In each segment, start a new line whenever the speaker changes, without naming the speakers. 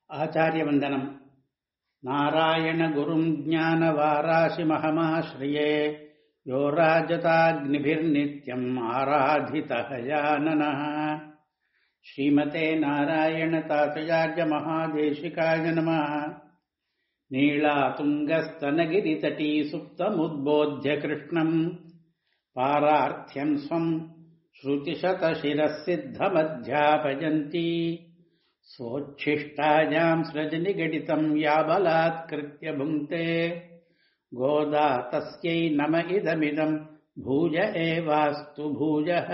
आचार्यवन्दनम् नारायणगुरुम् ज्ञानवाराशिमहमाश्रये यो राजताग्निभिर्नित्यम् आराधितः जाननः श्रीमते नारायणतातयार्यमहादेशिकाय नमः नीलातुङ्गस्तनगिरितटी सुप्तमुद्बोध्य कृष्णम् पारार्थ्यम् स्वम् श्रुतिशतशिरः सिद्धमध्यापयन्ती सोच्छिष्टायाम् सृजनिगडितम् या बलात्कृत्य भुङ्क्ते गोदा तस्यै नम इदमिदम् भूज एवास्तु भूजः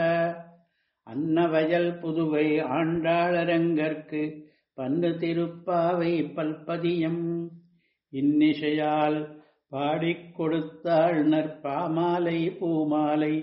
அன்னவயல் புதுவை ஆண்டாளரங்கற்கு பன்னு திருப்பாவை பல்பதியம் இன்னிசையால் பாடிக் கொடுத்தாள் நற்பாமாலை பூமாலை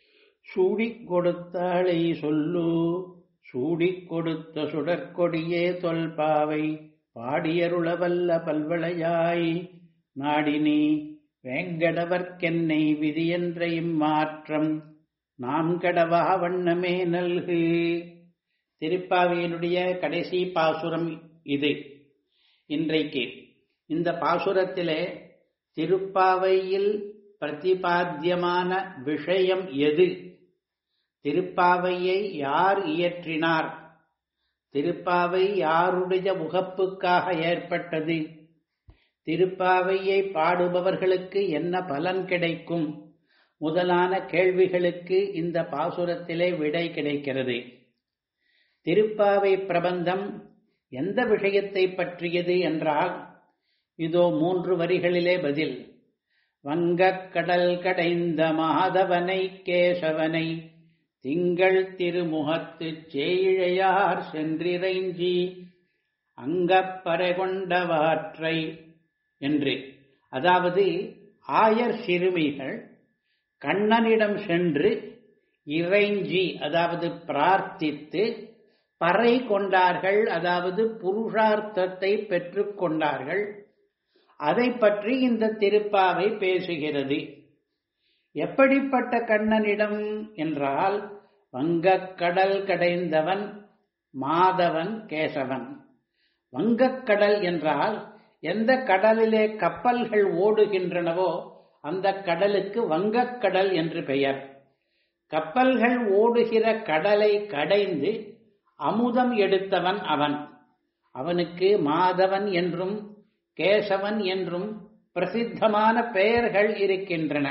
சூடிக் கொடுத்தாளை சொல்லு சூடிக் கொடுத்த சுடற்கொடியே தொல்பாவை பாடியருளவல்ல பல்வளையாய் நாடினி வேங்கடவர்க்கென்னை விதியென்ற இம்மாற்றம் நாம் கடவா வண்ணமே நல்கு திருப்பாவையினுடைய கடைசி பாசுரம் இது இன்றைக்கு இந்த பாசுரத்திலே திருப்பாவையில் பிரதிபாத்தியமான விஷயம் எது திருப்பாவையை யார் இயற்றினார் திருப்பாவை யாருடைய முகப்புக்காக ஏற்பட்டது திருப்பாவையை பாடுபவர்களுக்கு என்ன பலன் கிடைக்கும் முதலான கேள்விகளுக்கு இந்த பாசுரத்திலே விடை கிடைக்கிறது திருப்பாவை பிரபந்தம் எந்த விஷயத்தை பற்றியது என்றால் இதோ மூன்று வரிகளிலே பதில் வங்கக் கடல் கடைந்த மாதவனை கேசவனை திங்கள் திருமுகத்து சேயிழையார் சென்றிறைஞ்சி அங்கப்பறை கொண்டவாற்றை என்று அதாவது ஆயர் சிறுமிகள் கண்ணனிடம் சென்று இறைஞ்சி அதாவது பிரார்த்தித்து பறை கொண்டார்கள் அதாவது புருஷார்த்தத்தை பெற்றுக் கொண்டார்கள் அதை பற்றி இந்த திருப்பாவை பேசுகிறது எப்படிப்பட்ட கண்ணனிடம் என்றால் வங்கக்கடல் கடைந்தவன் மாதவன் கேசவன் வங்கக்கடல் என்றால் எந்த கடலிலே கப்பல்கள் ஓடுகின்றனவோ அந்த கடலுக்கு வங்கக்கடல் என்று பெயர் கப்பல்கள் ஓடுகிற கடலை கடைந்து அமுதம் எடுத்தவன் அவன் அவனுக்கு மாதவன் என்றும் கேசவன் என்றும் பிரசித்தமான பெயர்கள் இருக்கின்றன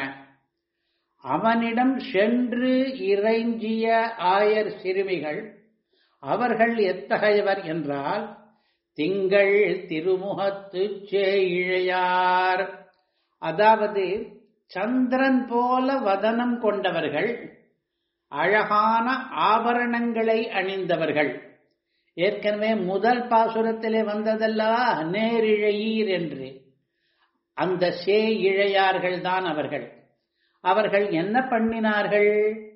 அவனிடம் சென்று இறைஞ்சிய ஆயர் சிறுமிகள் அவர்கள் எத்தகையவர் என்றால் திங்கள் திருமுகத்து சேயிழையார் அதாவது சந்திரன் போல வதனம் கொண்டவர்கள் அழகான ஆபரணங்களை அணிந்தவர்கள் ஏற்கனவே முதல் பாசுரத்திலே வந்ததல்லவா நேரிழையீர் என்று அந்த சே இழையார்கள் தான் அவர்கள் அவர்கள் என்ன பண்ணினார்கள்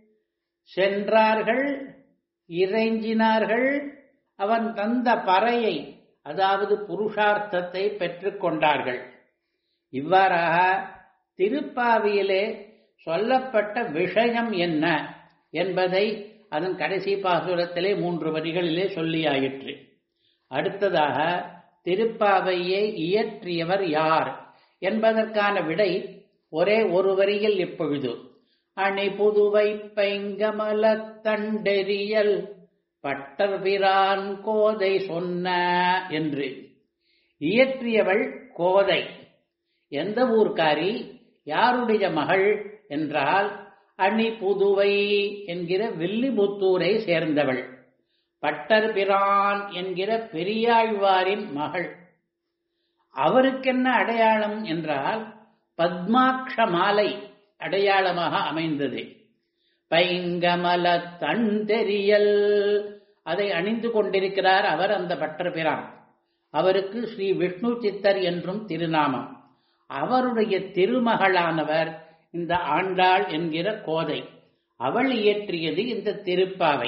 சென்றார்கள் இறைஞ்சினார்கள் அவன் தந்த பறையை அதாவது புருஷார்த்தத்தை பெற்றுக்கொண்டார்கள் இவ்வாறாக திருப்பாவியிலே சொல்லப்பட்ட விஷயம் என்ன என்பதை அதன் கடைசி பாசுரத்திலே மூன்று வரிகளிலே சொல்லியாயிற்று அடுத்ததாக திருப்பாவையை இயற்றியவர் யார் என்பதற்கான விடை ஒரே ஒரு வரியில் இப்பொழுது அணி புதுவை பைங்கமல தண்டெறியல் பட்டர்பிரான் கோதை சொன்ன என்று இயற்றியவள் கோதை எந்த ஊர்க்காரி யாருடைய மகள் என்றால் அணி புதுவை என்கிற வில்லிபுத்தூரை சேர்ந்தவள் பட்டர் பிரான் என்கிற பெரியாழ்வாரின் மகள் அவருக்கென்ன அடையாளம் என்றால் பத்மாட்ச மாலை அடையாளமாக அமைந்தது பைங்கமல தன் தெரியல் அதை அணிந்து கொண்டிருக்கிறார் அவர் அந்த பட்டர் பிரான் அவருக்கு ஸ்ரீ விஷ்ணு சித்தர் என்றும் திருநாமம் அவருடைய திருமகளானவர் இந்த ஆண்டாள் என்கிற கோதை அவள் இயற்றியது இந்த திருப்பாவை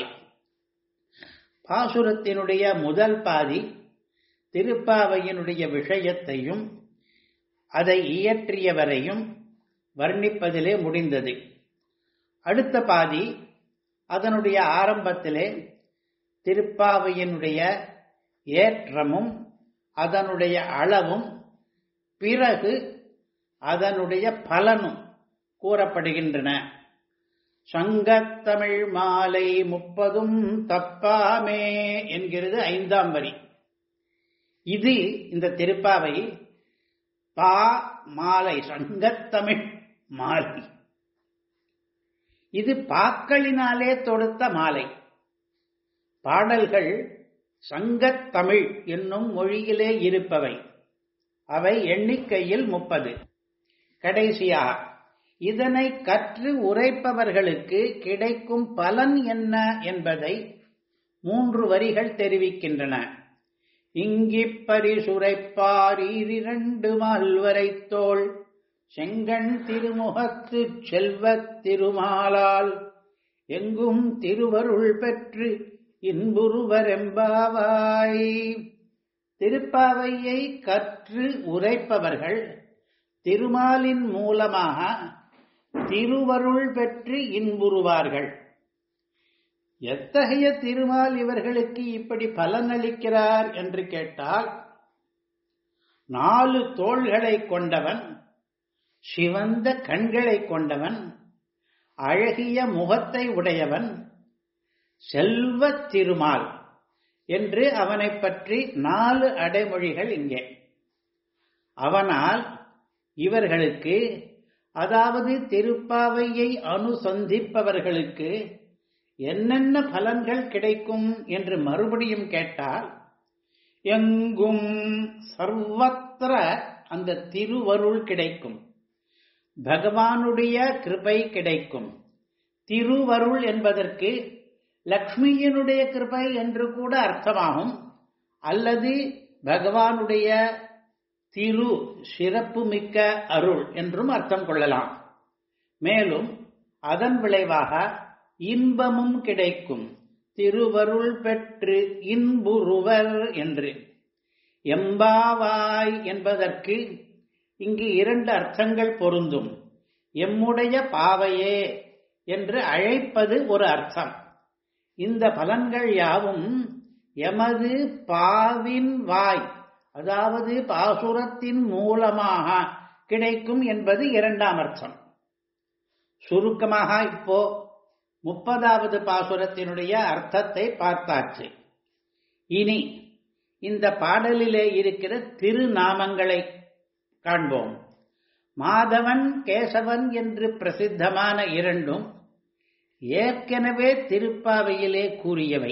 பாசுரத்தினுடைய முதல் பாதி திருப்பாவையினுடைய விஷயத்தையும் அதை இயற்றியவரையும் வர்ணிப்பதிலே முடிந்தது அடுத்த பாதி அதனுடைய ஆரம்பத்திலே திருப்பாவையினுடைய ஏற்றமும் அதனுடைய அளவும் பிறகு அதனுடைய பலனும் கூறப்படுகின்றன சங்கத்தமிழ் மாலை முப்பதும் தப்பாமே என்கிறது ஐந்தாம் வரி இது இந்த திருப்பாவை பா மாலை சங்கத்தமிழ் மாலை இது பாக்களினாலே தொடுத்த மாலை பாடல்கள் சங்கத்தமிழ் என்னும் மொழியிலே இருப்பவை அவை எண்ணிக்கையில் முப்பது கடைசியாக இதனை கற்று உரைப்பவர்களுக்கு கிடைக்கும் பலன் என்ன என்பதை மூன்று வரிகள் தெரிவிக்கின்றன இங்கிப் பரிசுரைப்பார் ஈரிரண்டு மால்வரை தோள் செங்கண் திருமுகத்து செல்வத் திருமாலால் எங்கும் திருவருள் பெற்று இன்புருவரெம்பாவாய் திருப்பாவையை கற்று உரைப்பவர்கள் திருமாலின் மூலமாக திருவருள் பெற்று இன்புறுவார்கள் எத்தகைய திருமால் இவர்களுக்கு இப்படி பலனளிக்கிறார் என்று கேட்டால் நாலு தோள்களை கொண்டவன் சிவந்த கண்களை கொண்டவன் அழகிய முகத்தை உடையவன் செல்வ திருமால் என்று அவனை பற்றி நாலு அடைமொழிகள் இங்கே அவனால் இவர்களுக்கு அதாவது திருப்பாவையை அனுசந்திப்பவர்களுக்கு என்னென்ன பலன்கள் கிடைக்கும் என்று மறுபடியும் கேட்டால் எங்கும் சர்வத்திர அந்த திருவருள் கிடைக்கும் பகவானுடைய கிருபை கிடைக்கும் திருவருள் என்பதற்கு லக்ஷ்மியினுடைய கிருபை என்று கூட அர்த்தமாகும் அல்லது பகவானுடைய திரு சிறப்பு மிக்க அருள் என்றும் அர்த்தம் கொள்ளலாம் மேலும் அதன் விளைவாக இன்பமும் கிடைக்கும் திருவருள் பெற்று இன்புருவர் என்று எம்பாவாய் என்பதற்கு இங்கு இரண்டு அர்த்தங்கள் பொருந்தும் எம்முடைய பாவையே என்று அழைப்பது ஒரு அர்த்தம் இந்த பலன்கள் யாவும் எமது பாவின் வாய் அதாவது பாசுரத்தின் மூலமாக கிடைக்கும் என்பது இரண்டாம் அர்த்தம் சுருக்கமாக இப்போ முப்பதாவது பாசுரத்தினுடைய அர்த்தத்தை பார்த்தாச்சு இனி இந்த பாடலிலே இருக்கிற திருநாமங்களை காண்போம் மாதவன் கேசவன் என்று பிரசித்தமான இரண்டும் ஏற்கனவே திருப்பாவையிலே கூறியவை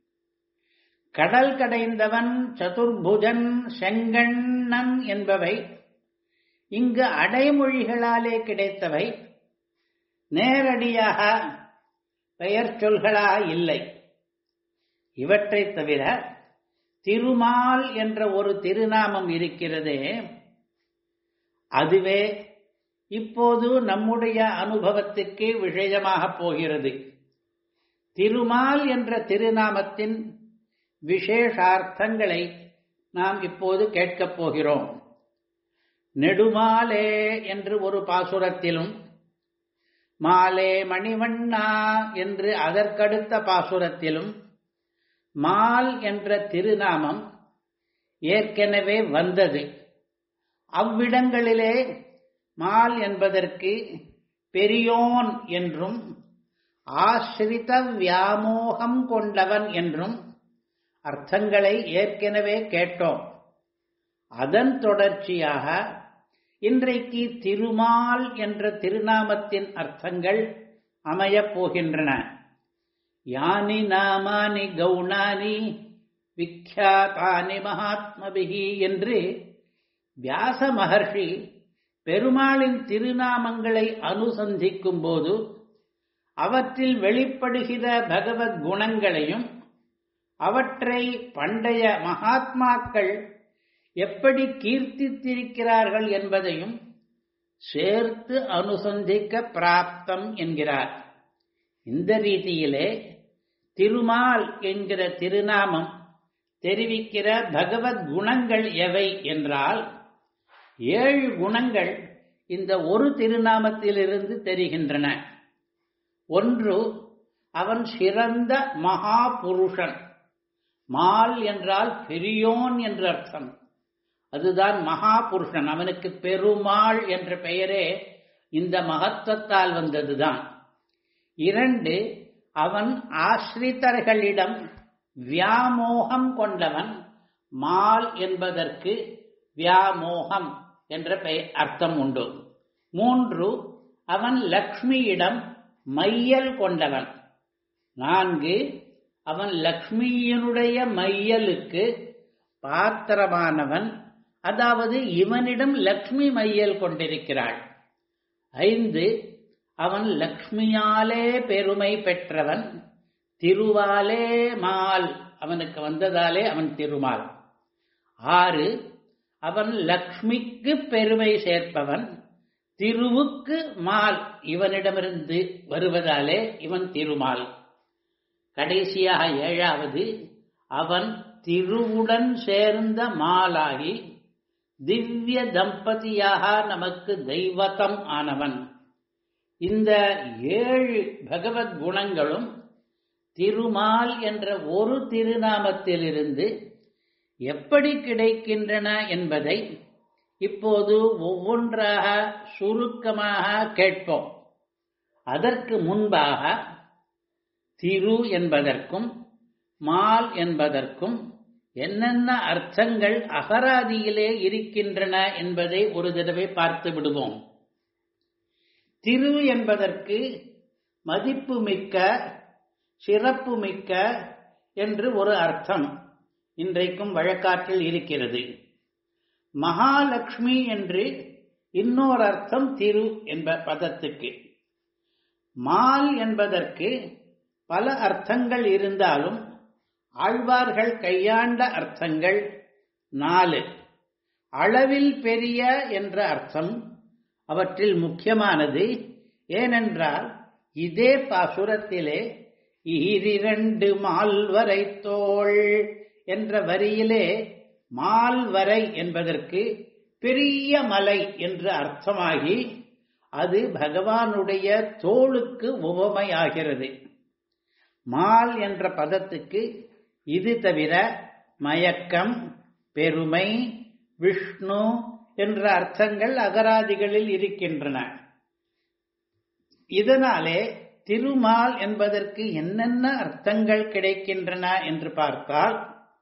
கடல் கடைந்தவன் சதுர்புஜன் செங்கண்ணன் என்பவை இங்கு அடைமொழிகளாலே கிடைத்தவை நேரடியாக பெயர் சொல்களா இல்லை இவற்றை தவிர திருமால் என்ற ஒரு திருநாமம் இருக்கிறதே அதுவே இப்போது நம்முடைய அனுபவத்துக்கு விஷயமாக போகிறது திருமால் என்ற திருநாமத்தின் விசேஷார்த்தங்களை நாம் இப்போது கேட்கப் போகிறோம் நெடுமாலே என்று ஒரு பாசுரத்திலும் மாலே மணிவண்ணா என்று அதற்கடுத்த பாசுரத்திலும் மால் என்ற திருநாமம் ஏற்கனவே வந்தது அவ்விடங்களிலே மால் என்பதற்கு பெரியோன் என்றும் ஆசிரித வியாமோகம் கொண்டவன் என்றும் அர்த்தங்களை ஏற்கனவே கேட்டோம் அதன் தொடர்ச்சியாக இன்றைக்கு திருமால் என்ற திருநாமத்தின் அர்த்தங்கள் அமையப் போகின்றன யானி நாமானி கௌணானி விக்யாதானி மகாத்மபிகி என்று வியாச மகர்ஷி பெருமாளின் திருநாமங்களை அனுசந்திக்கும் போது அவற்றில் வெளிப்படுகிற பகவத் குணங்களையும் அவற்றை பண்டைய மகாத்மாக்கள் எப்படி கீர்த்தித்திருக்கிறார்கள் என்பதையும் சேர்த்து அனுசந்திக்க பிராப்தம் என்கிறார் இந்த ரீதியிலே திருமால் என்கிற திருநாமம் தெரிவிக்கிற பகவத் குணங்கள் எவை என்றால் ஏழு குணங்கள் இந்த ஒரு திருநாமத்திலிருந்து தெரிகின்றன ஒன்று அவன் சிறந்த மகா புருஷன் மால் என்றால் பெரியோன் என்று அர்த்தம் அதுதான் மகா புருஷன் அவனுக்கு பெருமாள் என்ற பெயரே இந்த மகத்துவத்தால் வந்ததுதான் இரண்டு அவன் ஆசிரித்தர்களிடம் வியாமோகம் கொண்டவன் மால் என்பதற்கு வியாமோகம் என்ற பெயர் அர்த்தம் உண்டு மூன்று அவன் லக்ஷ்மியிடம் மையல் கொண்டவன் நான்கு அவன் லக்ஷ்மியினுடைய மையலுக்கு பாத்திரமானவன் அதாவது இவனிடம் லக்ஷ்மி மையல் கொண்டிருக்கிறாள் ஐந்து அவன் லக்ஷ்மியாலே பெருமை பெற்றவன் திருவாலே மால் அவனுக்கு வந்ததாலே அவன் திருமால் ஆறு அவன் லக்ஷ்மிக்கு பெருமை சேர்ப்பவன் திருவுக்கு மால் இவனிடமிருந்து வருவதாலே இவன் திருமால் கடைசியாக ஏழாவது அவன் திருவுடன் சேர்ந்த மாலாகி திவ்ய தம்பதியாக நமக்கு தெய்வத்தம் ஆனவன் இந்த ஏழு பகவத் குணங்களும் திருமால் என்ற ஒரு திருநாமத்திலிருந்து எப்படி கிடைக்கின்றன என்பதை இப்போது ஒவ்வொன்றாக சுருக்கமாக கேட்போம் அதற்கு முன்பாக திரு என்பதற்கும் மால் என்பதற்கும் என்னென்ன அர்த்தங்கள் அகராதியிலே இருக்கின்றன என்பதை ஒரு தடவை பார்த்து விடுவோம் திரு என்பதற்கு மதிப்புமிக்க சிறப்புமிக்க என்று ஒரு அர்த்தம் இன்றைக்கும் வழக்காற்றில் இருக்கிறது மகாலட்சுமி என்று இன்னொரு அர்த்தம் திரு என்ப பதத்துக்கு மால் என்பதற்கு பல அர்த்தங்கள் இருந்தாலும் ஆழ்வார்கள் கையாண்ட அர்த்தங்கள் நாலு அளவில் பெரிய என்ற அர்த்தம் அவற்றில் முக்கியமானது ஏனென்றால் இதே பாசுரத்திலே ஈரிரண்டு மால்வரை தோள் என்ற வரியிலே மால்வரை என்பதற்கு பெரிய மலை என்று அர்த்தமாகி அது பகவானுடைய தோளுக்கு உவமையாகிறது மால் என்ற பதத்துக்கு இது தவிர மயக்கம் பெருமை விஷ்ணு என்ற அர்த்தங்கள் அகராதிகளில் இருக்கின்றன இதனாலே திருமால் என்பதற்கு என்னென்ன அர்த்தங்கள் கிடைக்கின்றன என்று பார்த்தால்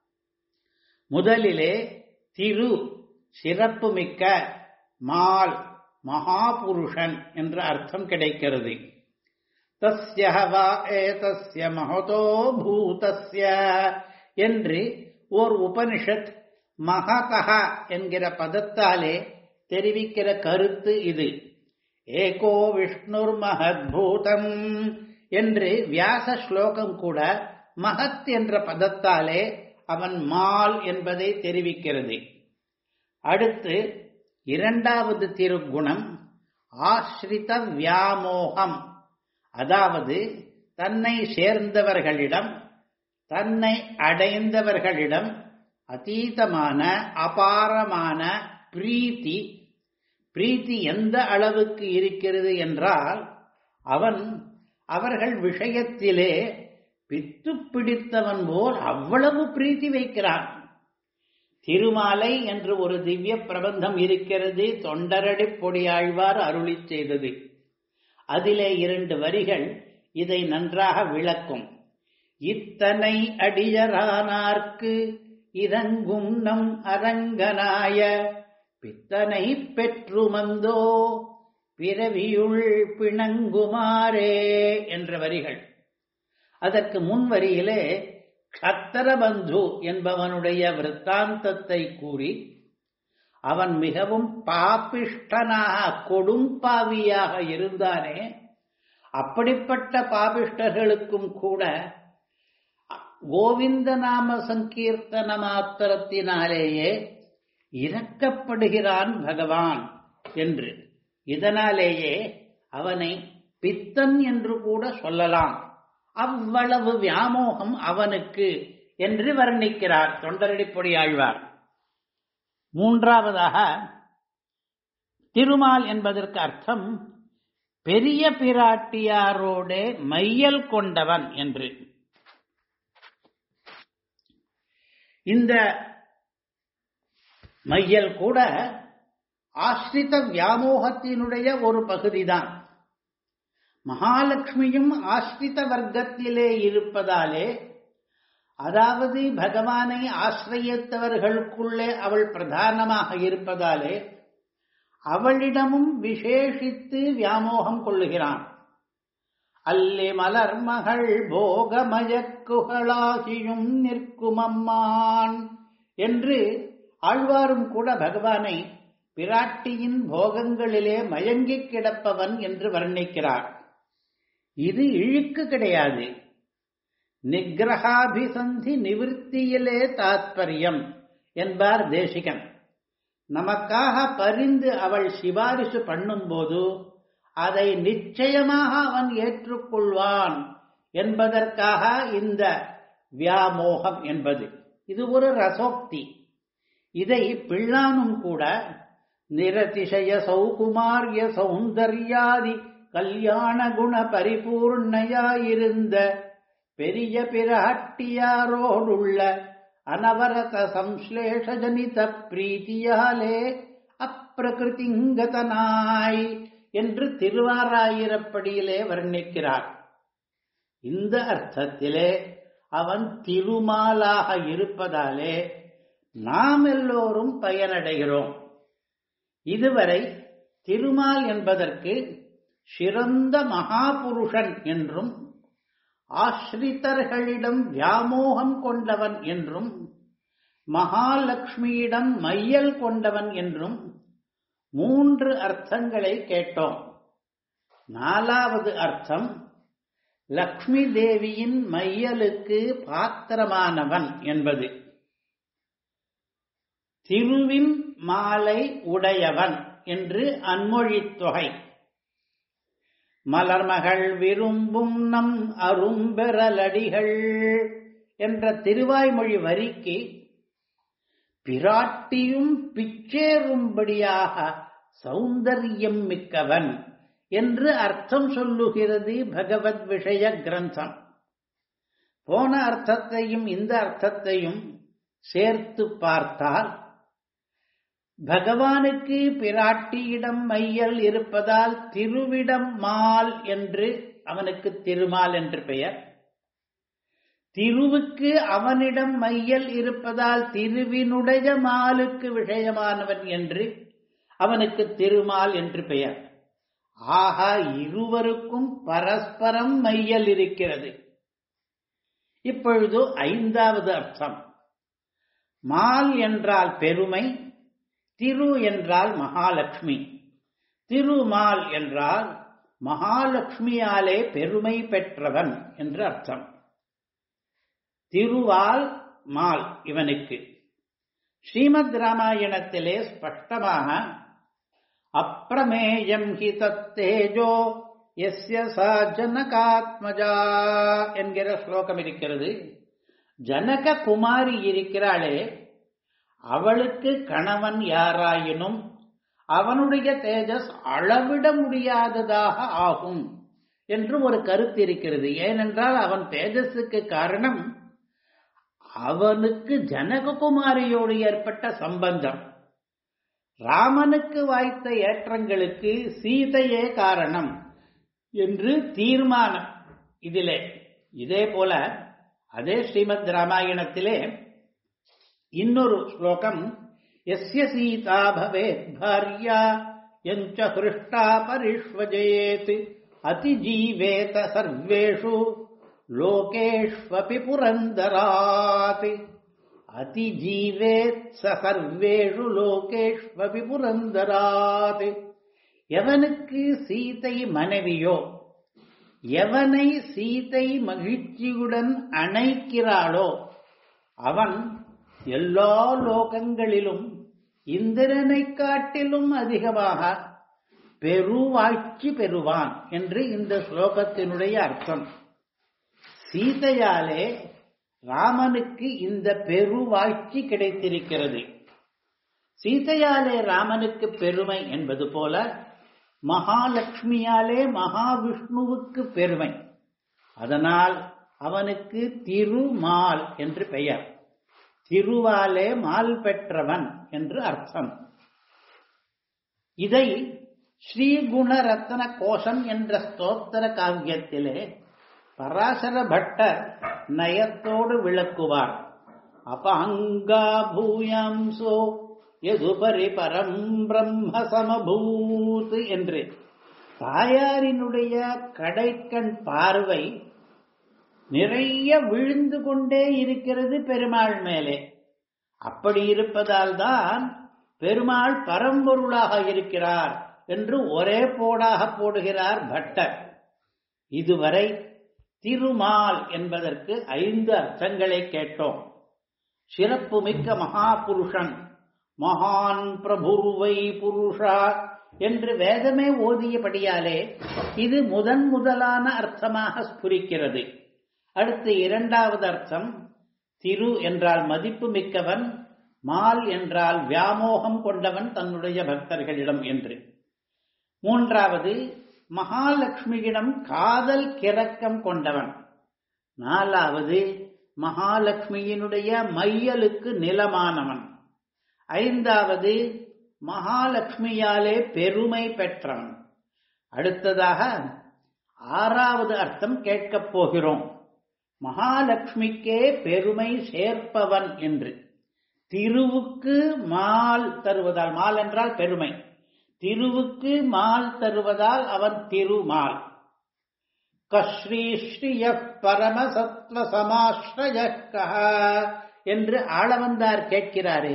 முதலிலே திரு சிறப்புமிக்க மால் மகாபுருஷன் என்ற அர்த்தம் கிடைக்கிறது தஸ்ய வா ஏதஸ்ய மகதோ பூதஸ்ய என்று ஓர் உபனிஷத் மகதா என்கிற பதத்தாலே தெரிவிக்கிற கருத்து இது ஏகோ விஷ்ணுர் மகத்பூதம் என்று வியாச ஸ்லோகம் கூட மகத் என்ற பதத்தாலே அவன் மால் என்பதை தெரிவிக்கிறது அடுத்து இரண்டாவது திருக்குணம் ஆஸ்ரித வியாமோகம் அதாவது தன்னை சேர்ந்தவர்களிடம் தன்னை அடைந்தவர்களிடம் அதீதமான அபாரமான பிரீத்தி பிரீத்தி எந்த அளவுக்கு இருக்கிறது என்றால் அவன் அவர்கள் விஷயத்திலே பித்து பிடித்தவன் போல் அவ்வளவு பிரீத்தி வைக்கிறான் திருமாலை என்று ஒரு திவ்ய பிரபந்தம் இருக்கிறது தொண்டரடி பொடியாழ்வார் அருளி செய்தது அதிலே இரண்டு வரிகள் இதை நன்றாக விளக்கும் இத்தனை அடியரானார்க்கு இறங்கும் நம் அரங்கனாய பித்தனை பெற்றுமந்தோ பிறவியுள் பிணங்குமாறே என்ற வரிகள் அதற்கு முன் வரியிலே க்ஷத்தரபந்து என்பவனுடைய விற்த்தாந்தத்தை கூறி அவன் மிகவும் பாபிஷ்டனாக கொடும்பாவியாக இருந்தானே அப்படிப்பட்ட பாபிஷ்டர்களுக்கும் கூட கோவிந்த நாம சங்கீர்த்தன மாத்திரத்தினாலேயே இறக்கப்படுகிறான் பகவான் என்று இதனாலேயே அவனை பித்தன் என்று கூட சொல்லலாம் அவ்வளவு வியாமோகம் அவனுக்கு என்று வர்ணிக்கிறார் தொண்டரடிப்பொடி ஆழ்வார் மூன்றாவதாக திருமால் என்பதற்கு அர்த்தம் பெரிய பிராட்டியாரோட மையல் கொண்டவன் என்று இந்த மையல் கூட ஆஸ்ரித வியாமோகத்தினுடைய ஒரு பகுதிதான் மகாலட்சுமியும் ஆஸ்ரித வர்க்கத்திலே இருப்பதாலே அதாவது பகவானை ஆசிரியத்தவர்களுக்குள்ளே அவள் பிரதானமாக இருப்பதாலே அவளிடமும் விசேஷித்து வியாமோகம் கொள்ளுகிறான் அல்லி மலர் மகள் போகமயக்குகளாகியும் நிற்குமம்மான் என்று ஆழ்வாரும் கூட பகவானை பிராட்டியின் போகங்களிலே மயங்கிக் கிடப்பவன் என்று வர்ணிக்கிறார் இது இழுக்கு கிடையாது நிகிரகாபிசந்தி நிவிற்த்தியிலே தாத்பரியம் என்பார் தேசிகன் நமக்காக பரிந்து அவள் சிபாரிசு பண்ணும்போது அதை நிச்சயமாக அவன் ஏற்றுக்கொள்வான் என்பதற்காக இந்த வியாமோகம் என்பது இது ஒரு ரசோக்தி இதை பிள்ளானும் கூட நிரதிசய சௌகுமாரிய சௌந்தர்யாதி கல்யாண குண பரிபூர்ணையாயிருந்த பெரிய பிராட்டியாரோடுள்ள அனவரத சம்ஸ்லேஷஜனித பிரீத்தியாலே அப்பிரகிருதிங்கதனாய் என்று திருவாராயிரப்படியிலே வர்ணிக்கிறார் இந்த அர்த்தத்திலே அவன் திருமாலாக இருப்பதாலே நாம் எல்லோரும் பயனடைகிறோம் இதுவரை திருமால் என்பதற்கு சிறந்த மகாபுருஷன் என்றும் ஆஸ்ரிதர்களிடம் வியாமோகம் கொண்டவன் என்றும் மகாலட்சுமியிடம் மையல் கொண்டவன் என்றும் மூன்று அர்த்தங்களை கேட்டோம் நாலாவது அர்த்தம் லக்ஷ்மி தேவியின் மையலுக்கு பாத்திரமானவன் என்பது திருவின் மாலை உடையவன் என்று அன்மொழித் தொகை மலர்மகள் விரும்பும் நம் அரும்பெறலடிகள் என்ற திருவாய்மொழி வரிக்கு பிராட்டியும் பிச்சேறும்படியாக சௌந்தர்யம் மிக்கவன் என்று அர்த்தம் சொல்லுகிறது பகவத் விஷய கிரந்தம் போன அர்த்தத்தையும் இந்த அர்த்தத்தையும் சேர்த்து பார்த்தால் பகவானுக்கு பிராட்டியிடம் மையல் இருப்பதால் திருவிடம் மால் என்று அவனுக்கு திருமால் என்று பெயர் திருவுக்கு அவனிடம் மையல் இருப்பதால் திருவினுடைய மாலுக்கு விஷயமானவன் என்று அவனுக்கு திருமால் என்று பெயர் ஆக இருவருக்கும் பரஸ்பரம் மையல் இருக்கிறது இப்பொழுது ஐந்தாவது அர்த்தம் மால் என்றால் பெருமை திரு என்றால் மகாலட்சுமி திருமால் என்றால் மகாலட்சுமியாலே பெருமை பெற்றவன் என்று அர்த்தம் திருவால் மால் இவனுக்கு ஸ்ரீமத் ராமாயணத்திலே ஸ்பஷ்டமாக அப்பிரமேயம் ஹி தத்தேஜோ எஸ்ய சா ஜனகாத்மஜா என்கிற ஸ்லோகம் இருக்கிறது ஜனக குமாரி இருக்கிறாளே அவளுக்கு கணவன் யாராயினும் அவனுடைய தேஜஸ் அளவிட முடியாததாக ஆகும் என்று ஒரு கருத்து இருக்கிறது ஏனென்றால் அவன் தேஜஸுக்கு காரணம் அவனுக்கு ஜனககுமாரியோடு ஏற்பட்ட சம்பந்தம் ராமனுக்கு வாய்த்த ஏற்றங்களுக்கு சீதையே காரணம் என்று தீர்மானம் இதிலே இதே போல அதே ஸ்ரீமத் ராமாயணத்திலே இன்னொரு ஸ்லோகம் எஸ்ய சீதா பவேத் பாரியா எஞ்ச ஹிருஷ்டா பரிஷ்வஜேத் அதிஜீவேத சர்வேஷு லோகேஷ்வபி புரந்தராத் அதிஜீவேத் ச சர்வேஷு லோகேஷ்வபி புரந்தராத் எவனுக்கு சீதை மனைவியோ எவனை சீதை மகிழ்ச்சியுடன் அணைக்கிறாளோ அவன் எல்லா லோகங்களிலும் இந்திரனை காட்டிலும் அதிகமாக பெருவாட்சி பெறுவான் என்று இந்த ஸ்லோகத்தினுடைய அர்த்தம் சீதையாலே ராமனுக்கு இந்த பெருவாட்சி கிடைத்திருக்கிறது சீதையாலே ராமனுக்கு பெருமை என்பது போல மகாலட்சுமியாலே மகாவிஷ்ணுவுக்கு பெருமை அதனால் அவனுக்கு திருமால் என்று பெயர் திருவாலே மால் பெற்றவன் என்று அர்த்தம் இதை ஸ்ரீகுண ரத்ன கோஷம் என்ற ஸ்தோத்திர காவியத்திலே பராசர பட்டர் நயத்தோடு விளக்குவார் அபாங்கா பூயாம்சோ எதுபரி பரம் பிரம்ம சமபூத் என்று தாயாரினுடைய கடைக்கண் பார்வை நிறைய விழுந்து கொண்டே இருக்கிறது பெருமாள் மேலே அப்படி இருப்பதால் தான் பெருமாள் பரம்பொருளாக இருக்கிறார் என்று ஒரே போடாக போடுகிறார் பட்டர் இதுவரை திருமால் என்பதற்கு ஐந்து அர்த்தங்களை கேட்டோம் சிறப்பு மிக்க மகாபுருஷன் மகான் பிரபுருவை புருஷா என்று வேதமே ஓதியபடியாலே இது முதன் முதலான அர்த்தமாக ஸ்புரிக்கிறது அடுத்து இரண்டாவது அர்த்தம் திரு என்றால் மதிப்பு மிக்கவன் மால் என்றால் வியாமோகம் கொண்டவன் தன்னுடைய பக்தர்களிடம் என்று மூன்றாவது மகாலட்சுமியிடம் காதல் கிறக்கம் கொண்டவன் நாலாவது மகாலட்சுமியினுடைய மையலுக்கு நிலமானவன் ஐந்தாவது மகாலட்சுமியாலே பெருமை பெற்றவன் அடுத்ததாக ஆறாவது அர்த்தம் கேட்கப் போகிறோம் மகாலட்சுமிக்கே பெருமை சேர்ப்பவன் என்று திருவுக்கு மால் தருவதால் மால் என்றால் பெருமை திருவுக்கு மால் தருவதால் அவன் திருமால் கஸ்ரீ ஸ்ரீய பரமசத்வ சமாஸ்ரய என்று ஆளவந்தார் கேட்கிறாரே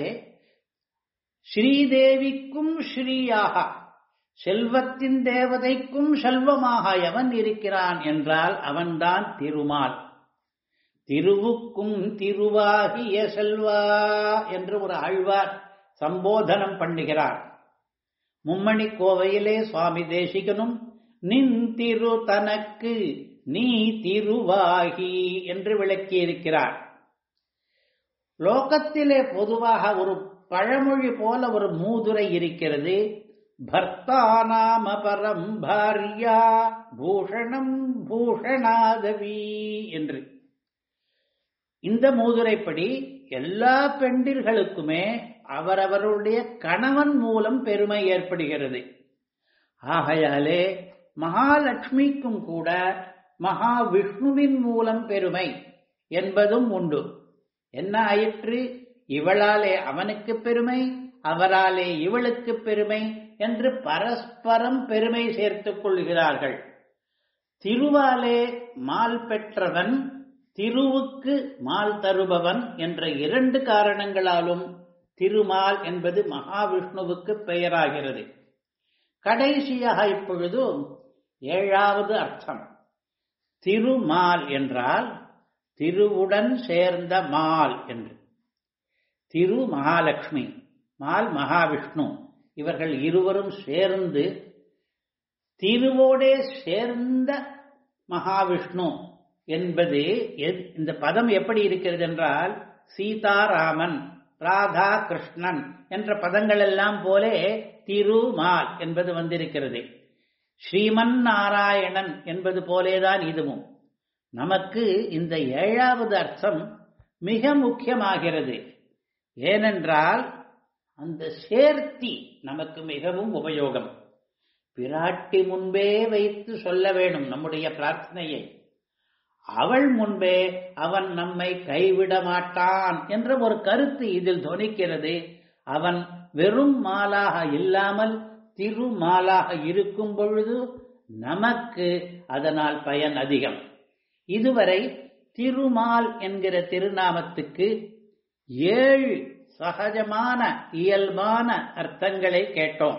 ஸ்ரீதேவிக்கும் ஸ்ரீயாக செல்வத்தின் தேவதைக்கும் செல்வமாக எவன் இருக்கிறான் என்றால் அவன்தான் திருமால் திருவுக்கும் திருவாகிய செல்வா என்று ஒரு ஆழ்வார் சம்போதனம் பண்ணுகிறார் மும்மணி கோவையிலே சுவாமி தேசிகனும் நின் திரு தனக்கு நீ திருவாகி என்று விளக்கியிருக்கிறார் லோகத்திலே பொதுவாக ஒரு பழமொழி போல ஒரு மூதுரை இருக்கிறது பர்த்தா நாம பரம் பாரியா பூஷணம் பூஷணாதவி என்று இந்த மூதுரைப்படி எல்லா பெண்டிர்களுக்குமே அவரவருடைய கணவன் மூலம் பெருமை ஏற்படுகிறது ஆகையாலே மகாலட்சுமிக்கும் கூட மகாவிஷ்ணுவின் மூலம் பெருமை என்பதும் உண்டு என்ன ஆயிற்று இவளாலே அவனுக்கு பெருமை அவராலே இவளுக்கு பெருமை என்று பரஸ்பரம் பெருமை சேர்த்துக் கொள்கிறார்கள் திருவாலே மால் பெற்றவன் திருவுக்கு மால் தருபவன் என்ற இரண்டு காரணங்களாலும் திருமால் என்பது மகாவிஷ்ணுவுக்கு பெயராகிறது கடைசியாக இப்பொழுது ஏழாவது அர்த்தம் திருமால் என்றால் திருவுடன் சேர்ந்த மால் என்று திரு மகாலட்சுமி மால் மகாவிஷ்ணு இவர்கள் இருவரும் சேர்ந்து திருவோடே சேர்ந்த மகாவிஷ்ணு என்பது இந்த பதம் எப்படி இருக்கிறது என்றால் சீதாராமன் ராதா கிருஷ்ணன் என்ற பதங்கள் எல்லாம் போலே திருமால் என்பது வந்திருக்கிறது ஸ்ரீமன் நாராயணன் என்பது போலேதான் இதுவும் நமக்கு இந்த ஏழாவது அர்த்தம் மிக முக்கியமாகிறது ஏனென்றால் அந்த சேர்த்தி நமக்கு மிகவும் உபயோகம் பிராட்டி முன்பே வைத்து சொல்ல வேணும் நம்முடைய பிரார்த்தனையை அவள் முன்பே அவன் நம்மை கைவிட மாட்டான் என்ற ஒரு கருத்து இதில் துணிக்கிறது அவன் வெறும் மாலாக இல்லாமல் திருமாலாக இருக்கும் பொழுது நமக்கு அதனால் பயன் அதிகம் இதுவரை திருமால் என்கிற திருநாமத்துக்கு ஏழு சகஜமான இயல்பான அர்த்தங்களை கேட்டோம்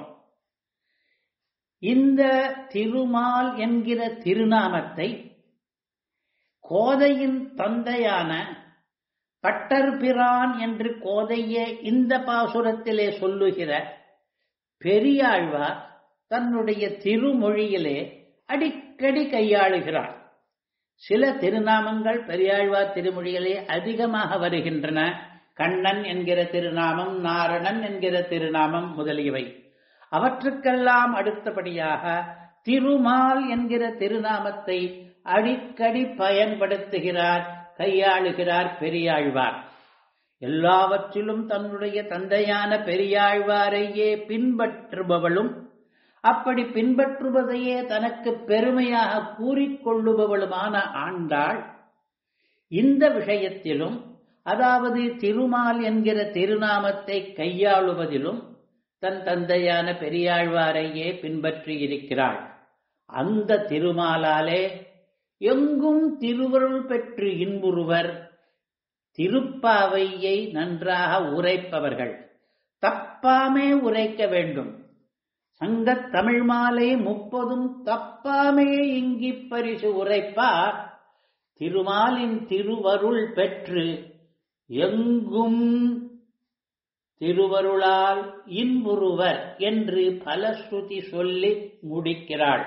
இந்த திருமால் என்கிற திருநாமத்தை கோதையின் தந்தையான பட்டர்பிரான் என்று கோதைய இந்த பாசுரத்திலே சொல்லுகிற பெரியாழ்வார் தன்னுடைய திருமொழியிலே அடிக்கடி கையாளுகிறார் சில திருநாமங்கள் பெரியாழ்வார் திருமொழியிலே அதிகமாக வருகின்றன கண்ணன் என்கிற திருநாமம் நாரணன் என்கிற திருநாமம் முதலியவை அவற்றுக்கெல்லாம் அடுத்தபடியாக திருமால் என்கிற திருநாமத்தை அடிக்கடி பயன்படுத்துகிறார் கையாளுகிறார் பெரியாழ்வார் எல்லாவற்றிலும் தன்னுடைய தந்தையான பெரியாழ்வாரையே பின்பற்றுபவளும் அப்படி பின்பற்றுவதையே தனக்கு பெருமையாக கூறிக்கொள்ளுபவளுமான ஆண்டாள் இந்த விஷயத்திலும் அதாவது திருமால் என்கிற திருநாமத்தை கையாளுவதிலும் தன் தந்தையான பெரியாழ்வாரையே பின்பற்றி இருக்கிறாள் அந்த திருமாலாலே எங்கும் திருவருள் பெற்று இன்புறுவர் திருப்பாவையை நன்றாக உரைப்பவர்கள் தப்பாமே உரைக்க வேண்டும் சங்கத் தமிழ் மாலை முப்பதும் தப்பாமே இங்கிப் பரிசு உரைப்பார் திருமாலின் திருவருள் பெற்று எங்கும் திருவருளால் இன்புறுவர் என்று பலஸ்ருதி சொல்லி முடிக்கிறாள்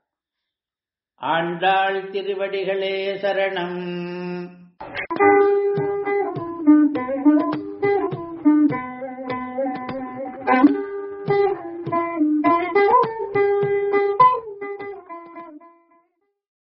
ஆண்டாள் திருவடிகளே சரணம்